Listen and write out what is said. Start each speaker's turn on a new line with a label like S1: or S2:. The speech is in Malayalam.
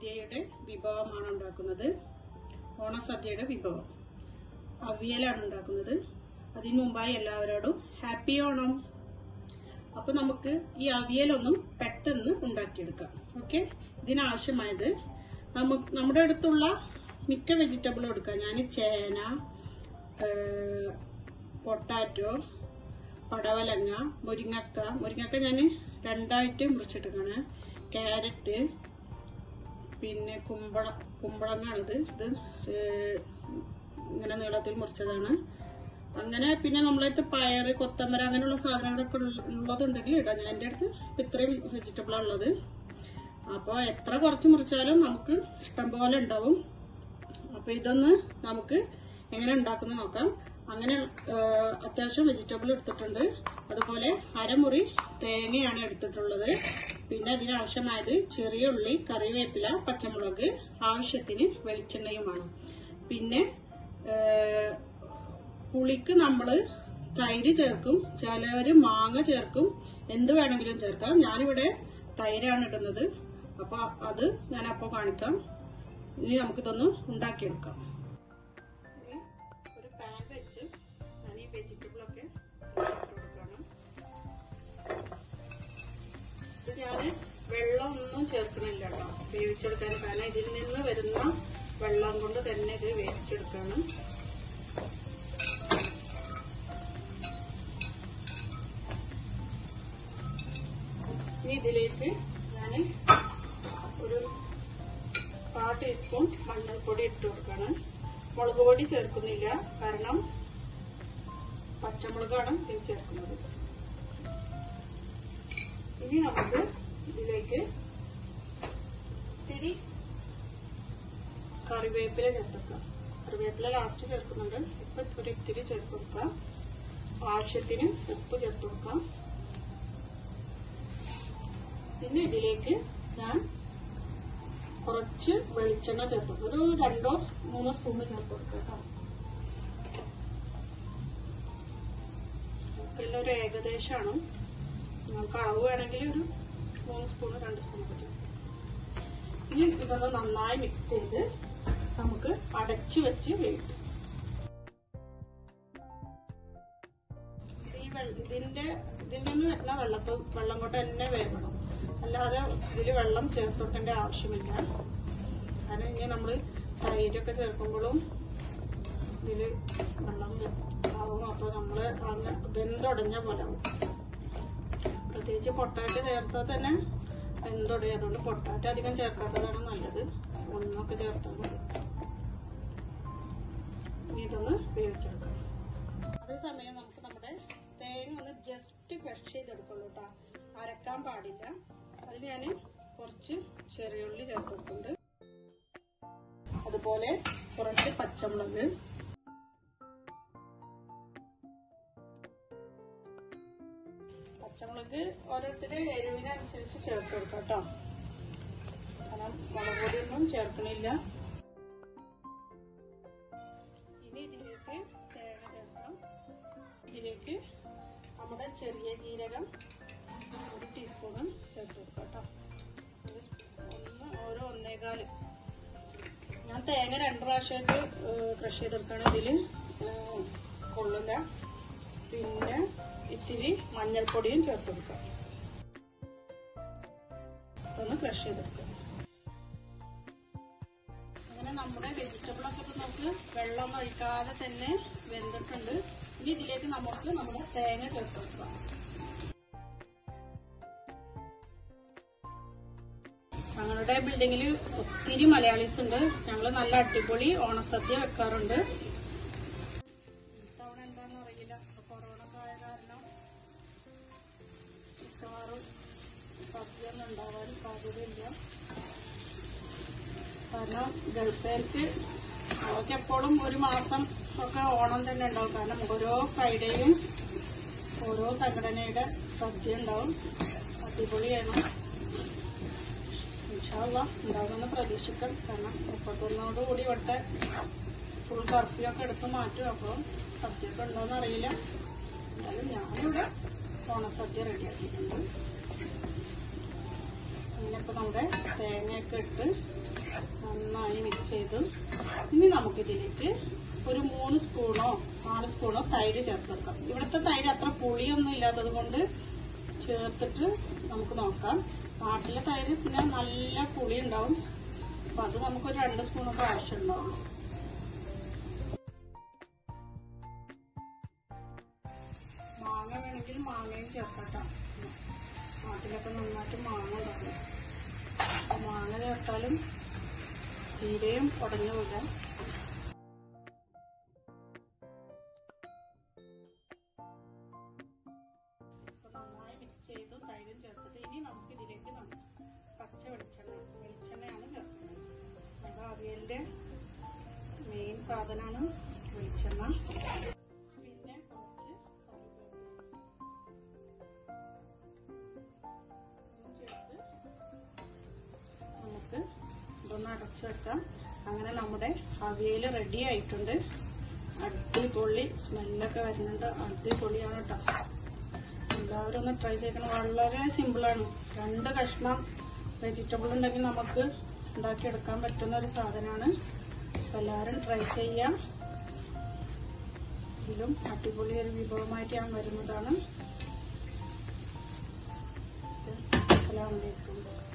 S1: ഓണസദ്യയുടെ വിഭവമാണ് ഉണ്ടാക്കുന്നത് ഓണസദ്യയുടെ വിഭവം അവിയലാണ് ഉണ്ടാക്കുന്നത് അതിനു മുമ്പായി എല്ലാവരോടും ഹാപ്പി ഓണം അപ്പൊ നമുക്ക് ഈ അവിയലൊന്നും പെട്ടെന്ന് ഉണ്ടാക്കിയെടുക്കാം ഓക്കെ ഇതിനാവശ്യമായത് നമുക്ക് നമ്മുടെ അടുത്തുള്ള മിക്ക വെജിറ്റബിളും എടുക്കാം ഞാൻ ചേന പൊട്ടാറ്റോ പടവലങ്ങ മുരിങ്ങക്ക മുരിങ്ങക്ക ഞാൻ രണ്ടായിട്ട് മുറിച്ചിട്ടിരിക്കുകയാണ് ക്യാരറ്റ് പിന്നെ കുമ്പള കുമ്പളങ്ങാണിത് ഇത് ഏഹ്, ഇങ്ങനെ നീളത്തിൽ മുറിച്ചതാണ് അങ്ങനെ പിന്നെ നമ്മളടുത്ത് പയറ് കൊത്തമര അങ്ങനെയുള്ള സാധനങ്ങളൊക്കെ ഉള്ള- ഉള്ളതുണ്ടെങ്കിൽ ഇടാം ഞാൻ എൻ്റെ അടുത്ത് ഇപ്പം ഇത്രയും വെജിറ്റബിളാണ് ഉള്ളത് അപ്പോൾ എത്ര കുറച്ച് മുറിച്ചാലും നമുക്ക് ഇഷ്ടം പോലെ ഉണ്ടാവും അപ്പോൾ ഇതൊന്ന് നമുക്ക് എങ്ങനെ ഉണ്ടാക്കുന്നത് നോക്കാം അങ്ങനെ ആ, അത്യാവശ്യം വെജിറ്റബിൾ എടുത്തിട്ടുണ്ട് അതുപോലെ അരമുറി തേങ്ങയാണ് എടുത്തിട്ടുള്ളത് പിന്നെ അതിനാവശ്യമായത് ചെറിയ ഉള്ളി കറിവേപ്പില പച്ചമുളക് ആവശ്യത്തിന് വെളിച്ചെണ്ണയുമാണ് പിന്നെ ആ, പുളിക്ക് നമ്മൾ തൈര് ചേർക്കും ചിലവര് മാങ്ങ ചേർക്കും എന്ത് വേണമെങ്കിലും ചേർക്കാം ഞാനിവിടെ തൈരാണ് ഇടുന്നത് അപ്പൊ അത് ഞാൻ അപ്പോൾ കാണിക്കാം ഇനി നമുക്കിതൊന്ന് ഉണ്ടാക്കിയെടുക്കാം ഇനി ഒരു പാൻ വെച്ച് ഞാൻ ഈ വെജിറ്റബിൾ ഒക്കെ ഇട്ട് കൊടുക്കണം ഇത് ഞാൻ വെള്ളമൊന്നും ചേർക്കണില്ല കേട്ടോ വേവിച്ചെടുക്കാൻ കാരണം ഇതിൽ നിന്ന് വരുന്ന വെള്ളം കൊണ്ട് തന്നെ ഇത് വേവിച്ചെടുക്കണം ഇനി ഇതിലേക്ക് ഞാൻ ഒരു കാ ടീസ്പൂൺ മഞ്ഞൾപ്പൊടി ഇട്ട് കൊടുക്കണം മുളക് പൊടി ചേർക്കുന്നില്ല കാരണം പച്ചമുളകാണ് ഇതിൽ ചേർക്കുന്നത് ഇനി നമുക്ക് ഇതിലേക്ക് ഇത്തിരി കറിവേപ്പില ചേർക്കാം കറിവേപ്പില ലാസ്റ്റ് ചേർക്കുന്നുണ്ട് ഇപ്പൊ ഒരു ഇത്തിരി ചേർത്ത് കൊടുക്കാം ആവശ്യത്തിന് ഉപ്പ് ചേർത്ത് കൊടുക്കാം പിന്നെ ഇതിലേക്ക് ഞാൻ കുറച്ച് വെളിച്ചെണ്ണ ചേർത്ത് കൊടുക്കും. ഒരു രണ്ടോ മൂന്നോ സ്പൂൺ ചേർത്ത് കൊടുക്കാം കേട്ടോ ഇതെല്ലാം ഒരു ഏകദേശമാണ് നമുക്ക് അളവ് വേണമെങ്കിൽ ഒരു മൂന്ന് സ്പൂൺ രണ്ട് സ്പൂൺ ഒക്കെ ചേർക്കാം ഇനി ഇതൊന്ന് നന്നായി മിക്സ് ചെയ്ത് നമുക്ക് അടച്ചു വെച്ച് വേവിക്കാം ഈ വെള്ള- ഇതിന്റെ ഇതിൽ നിന്ന് വരുന്ന വെള്ളത്ത് വെള്ളം കൊണ്ട് തന്നെ വേവണം അല്ലാതെ ഇതിൽ വെള്ളം ചേർത്തോട്ടേണ്ട ആവശ്യമില്ല കാരണം ഇനി നമ്മൾ തൈരൊക്കെ ചേർക്കുമ്പോഴും ഇതിൽ വെള്ളം ആവും അപ്പോൾ നമ്മൾ അങ്ങ് വെന്തുടഞ്ഞ പോലെ ആവും പ്രത്യേകിച്ച് പൊട്ടാറ്റോ ചേർത്താൽ തന്നെ വെന്തുടയും അതുകൊണ്ട് പൊട്ടാറ്റോ അധികം ചേർക്കാത്തതാണ് നല്ലത് ഒന്നൊക്കെ ചേർത്താൽ മതി ഇനി ഇതൊന്ന് വേവിച്ചെടുക്കാം അതേസമയം നമുക്ക് നമ്മുടെ തേങ്ങ ഒന്ന് ജസ്റ്റ് ക്രഷ് ചെയ്തെടുക്കുള്ളൂ കേട്ടോ അരക്കാൻ പാടില്ല അതിൽ ഞാൻ കുറച്ച് ചെറിയുള്ളി ചേർത്ത് കൊടുക്കുന്നുണ്ട് അതുപോലെ കുറച്ച് പച്ചമുളക് പച്ചമുളക് ഓരോരുത്തരുടെ എരിവിനനുസരിച്ച് ചേർത്ത് കൊടുക്കാം കേട്ടോ കാരണം മുളക് പൊടിയൊന്നും ചേർക്കണില്ല ഇനി ഇതിലേക്ക് തേങ്ങ ചേർക്കാം ഇതിലേക്ക് നമ്മുടെ ചെറിയ ജീരകം ഒരു ടീസ്പൂണ് ചേർത്ത് കൊടുക്കാം കേട്ടോ ഒരു സ്പൂ- ഒന്ന് ഓരോ ഒന്നേകാല് ഞാൻ തേങ്ങ രണ്ട് പ്രാവശ്യമായിട്ട് ക്രഷ് ചെയ്തെടുക്കുകയാണ് ഇതിൽ കൊള്ളില്ല പിന്നെ ഇത്തിരി മഞ്ഞൾപ്പൊടിയും ചേർത്ത് കൊടുക്കാം ഇതൊന്ന് ക്രഷ് ചെയ്തെടുക്കാം അങ്ങനെ നമ്മുടെ വെജിറ്റബിൾ ഒക്കെ ഇപ്പൊ നമുക്ക് വെള്ളം ഒഴിക്കാതെ തന്നെ വെന്തിട്ടുണ്ട് ഇനി ഇതിലേക്ക് നമുക്ക് നമ്മുടെ തേങ്ങ ചേർത്ത് കൊടുക്കാം ഞങ്ങളുടെ ബിൽഡിങ്ങിൽ ഒത്തിരി മലയാളീസ് ഉണ്ട് ഞങ്ങൾ നല്ല അടിപൊളി ഓണസദ്യ വെക്കാറുണ്ട് ഇത്തവണ എന്താണെന്ന് അറിയില്ല ഇപ്പൊ കൊറോണ ഒക്കെ ആയ കാരണം മിക്കവാറും സദ്യ ഒന്നും ഉണ്ടാവാൻ സാധ്യതയില്ല കാരണം ഗൾഫുകാർക്ക് അവർക്ക് എപ്പോഴും ഒരു മാസം ഒക്കെ ഓണം തന്നെ ഉണ്ടാവും കാരണം ഓരോ ഫ്രൈഡേയും ഓരോ സംഘടനയുടെ സദ്യ ഉണ്ടാവും അടിപൊളിയാണ് ഇൻഷാല്ല ഉണ്ടാകുമെന്ന് പ്രതീക്ഷിക്കാം കാരണം മുപ്പത്തൊന്നോട് കൂടി ഇവിടുത്തെ ഫുൾ കർഫ്യൂ ഒക്കെ എടുത്ത് മാറ്റും അപ്പോൾ സദ്യയൊക്കെ ഉണ്ടോയെന്ന് അറിയില്ല എന്തായാലും ഞാനിവിടെ ഓണസദ്യ റെഡിയാക്കിയിട്ടുണ്ട് അങ്ങനെ ഇപ്പൊ നമ്മുടെ തേങ്ങയൊക്കെ ഇട്ട് നന്നായി മിക്സ് ചെയ്തു ഇനി നമുക്കിതിലേക്ക് ഒരു മൂന്ന് സ്പൂണോ നാല് സ്പൂണോ തൈര് ചേർത്തെടുക്കാം ഇവിടുത്തെ തൈര് അത്ര പുളിയൊന്നും ഇല്ലാത്തത് കൊണ്ട് ചേർത്തിട്ട് നമുക്ക് നോക്കാം നാട്ടിലെ തൈര് പിന്നെ നല്ല പുളി ഉണ്ടാവും അപ്പൊ അത് നമുക്കൊരു രണ്ട് സ്പൂണൊക്കെ ആവശ്യം ഉണ്ടാവുള്ളൂ മാങ്ങ വേണമെങ്കിൽ മാങ്ങയും ചേർക്കട്ടാം നാട്ടിലൊക്കെ നന്നായിട്ട് മാങ്ങ ഉണ്ടാവും അപ്പൊ മാങ്ങ ചേർത്താലും തീരെയും ഉടഞ്ഞു പോല നന്നായി മിക്സ് ചെയ്തു തൈരും ചേർത്തിട്ട് ഇനി നമുക്ക് ഇതിലേക്ക് നം- പച്ച വെളിച്ചെണ്ണ വെളിച്ചെണ്ണയാണ് ചേർക്കുന്നത് അത് അവിയലിന്റെ മെയിൻ സാധനമാണ് വെളിച്ചെണ്ണ പിന്നെ കുറച്ച് കറിവേപ്പില ഇതും ചേർത്ത് നമുക്ക് ഇതൊന്ന് അടച്ചു വെക്കാം അങ്ങനെ നമ്മുടെ അവിയൽ റെഡി ആയിട്ടുണ്ട് അടിപൊളി സ്മെല്ലൊക്കെ വരുന്നുണ്ട് അടിപൊളിയാണ് കേട്ടോ എല്ലാവരും ഒന്ന് ട്രൈ ചെയ്യണം വളരെ സിമ്പിളാണ് രണ്ട് കഷ്ണം വെജിറ്റബിൾ ഉണ്ടെങ്കിൽ നമുക്ക് ഉണ്ടാക്കിയെടുക്കാൻ പറ്റുന്ന ഒരു സാധനമാണ് അപ്പോൾ എല്ലാവരും ട്രൈ ചെയ്യാം ഇതിലും അടിപൊളി ഒരു വിഭവമായിട്ട് ഞാൻ വരുന്നതാണ് അസ്സലാമു അലൈക്കും